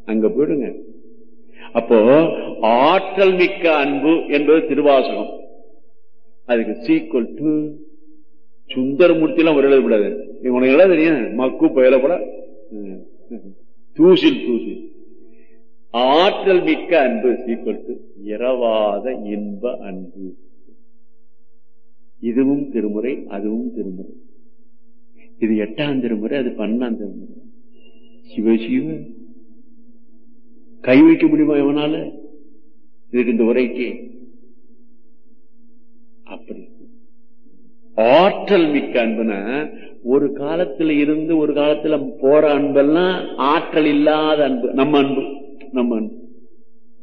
அங்க போயிடுங்க அப்போ ஆற்றல் மிக்க அன்பு என்பது திருவாசகம் அதுக்கு சீக்குவல் டு சுந்தரமூர்த்தி எல்லாம் ஒரு எழுதக்கூடாது உனக்கு எல்லாம் தெரியும் மக்கு பயலப்பட தூசில் தூசில் ஆற்றல் மிக்க அன்பு சீக்குவல் டு இரவாத இன்ப அன்பு இதுவும் திருமுறை அதுவும் திருமுறை இது எட்டாம் திருமுறை அது பன்னாம் திருமுறை சிவ சிவ கை வைக்க முடியுமா எவனால இதுக்கு இந்த உரைக்கு அப்படி ஆற்றல் மிக்க அன்புனா ஒரு காலத்துல இருந்து ஒரு காலத்துல போற அன்பெல்லாம் ஆற்றல் இல்லாத அன்பு நம்ம அன்பு நம்ம அன்பு